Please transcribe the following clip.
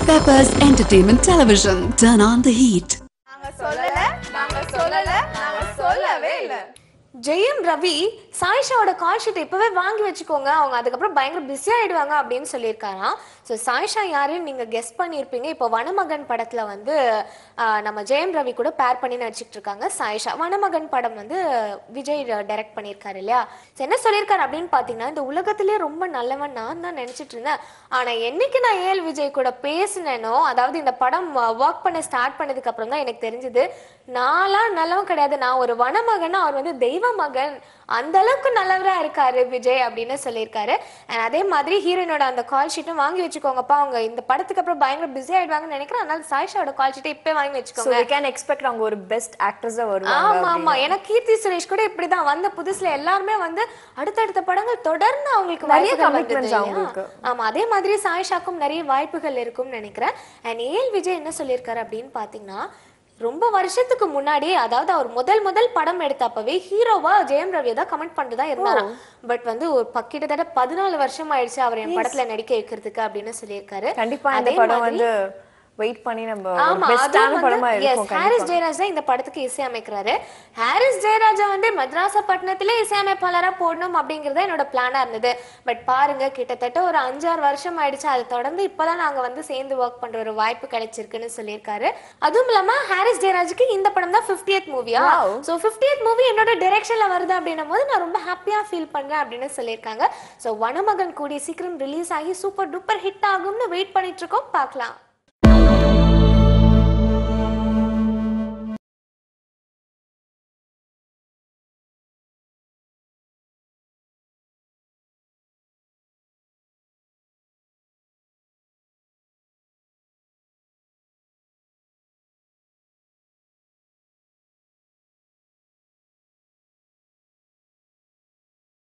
Peppers Entertainment Television. Turn on the heat. நாங்க சொல்லல நாங்க சொல்லல நாங்க சொல்லவே இல்ல ஜெயம் ரவி சாயிஷாவோட கால் ஷீட் இப்பவே வாங்கி வச்சுக்கோங்க அவங்க அதுக்கப்புறம் பயங்கர பிஸி ஆயிடுவாங்க அப்படின்னு சொல்லியிருக்காராம் ஸோ சாயிஷா யாருன்னு நீங்க கெஸ் பண்ணியிருப்பீங்க இப்போ வனமகன் படத்துல வந்து ஆஹ், நம்ம ஜெயம் ரவி கூட பேர் பண்ணி நடிச்சிட்டு இருக்காங்க சாயிஷா வனமகன் படம் வந்து விஜய் டைரக்ட் பண்ணியிருக்காரு இல்லையா So, என்ன சொல்லியிருக்காரு அப்படின்னு பார்த்தீங்கன்னா இந்த உலகத்திலேயே ரொம்ப நல்லவன் நான் தான் நினைச்சிட்டு இருந்தேன் ஆனா என்னைக்கு நான் ஏஎல் விஜய் கூட பேசினேனோ அதாவது இந்த படம் ஒர்க் பண்ண ஸ்டார்ட் பண்ணதுக்கு அப்புறம் தான் எனக்கு தெரிஞ்சது நாளா நல்லவன் கிடையாது நான் ஒரு வனமகன் அவர் வந்து தெய்வ மகன் அந்த அளவுக்கு நல்லவரா இருக்காரு விஜய் அப்படின்னு சொல்லியிருக்காரு And அதே மாதிரி ஹீரோயினோட அந்த கால் ஷீட்டும் வாங்கி வச்சுக்கோங்கப்பா அவங்க இந்த படத்துக்கு அப்புறம் பயங்கர பிஸி ஆயிடுவாங்கன்னு நினைக்கிறேன் அதனால சாயிஷாவோட கால் ஷீட்டை இப்பே வாங்கி சோ வச்சுக்கோங்க we can expect அவங்க ஒரு பெஸ்ட் ஆக்ட்ரஸா வருவாங்க ஆமா ஆமா அப்படின்னு. ஏன்னா கீர்த்தி சுரேஷ் கூட இப்படிதான் வந்த புதுசுல எல்லாருமே வந்து அடுத்தடுத்த படங்கள் தொடர்ந்து அவங்களுக்கு நிறைய வாய்ப்புகள் வந்தது commitments இல்லையா? அவங்களுக்கு. ஆமா அதே மாதிரி சாயிஷாக்கும் நிறைய வாய்ப்புகள் இருக்கும்னு நினைக்கிறேன் அண்ட் ஏஎல் விஜய் என்ன சொல்லியிருக்காரு அப்படின்னு பாத்தீங்கன்னா ரொம்ப வருஷத்துக்கு முன்னாடி அதாவது அவர் முதல் முதல் படம் எடுத்தப்பவே ஹீரோவா ஜெயம் ரவியை தான் கமெண்ட் பண்ணிட்டு தான் இருந்தாராம் பட் வந்து ஒரு ப- கிட்டத்தட்ட பதினாலு வருஷம் ஆயிடுச்சு அவர் என் படத்துல நடிக்க வைக்கிறதுக்கு அப்படின்னு சொல்லியிருக்காரு கண்டிப்பா இந்த அதே படம் மாதிரி- வந்து வெயிட் பண்ணி நம்ம ஆமா பெஸ்டான அதுவும் படமா வந்து yes, இருக்கும் ஹாரிஸ் கண்டிப்பா ஜெயராஜ் தான் இந்த படத்துக்கு இசையமைக்கிறாரு ஹாரிஸ் ஜெயராஜா வந்து மദ്രാസப்பட்டினத்திலே இசையமைப்பாளரா போடணும் அப்படிங்கறது என்னோட பிளானா இருந்தது பட் பாருங்க கிட்டத்தட்ட ஒரு அஞ்சாறு வருஷம் ஆயிடுச்சு அதை தொடர்ந்து இப்பதான் நாங்க வந்து சேர்ந்து ஒர்க் பண்ற ஒரு வாய்ப்பு கிடைச்சிருக்குன்னு சொல்லியிருக்காரு அதுவும் இல்லாம ஹாரிஸ் ஜெயராஜுக்கு இந்த படம் தான் 50th மூவியா Wow. ஸோ 50th மூவி என்னோட டைரக்ஷன்ல வருது அப்படின்னும் போது நான் ரொம்ப ஹாப்பியா ஃபீல் பண்றேன் அப்படின்னு சொல்லியிருக்காங்க ஸோ வனமகன் கூடிய சீக்கிரம் ரிலீஸ் ஆகி சூப்பர் டூப்பர் ஹிட் ஆகும்னு வெயிட் பண்ணிட்டு இருக்கோம் பார்க்கலாம்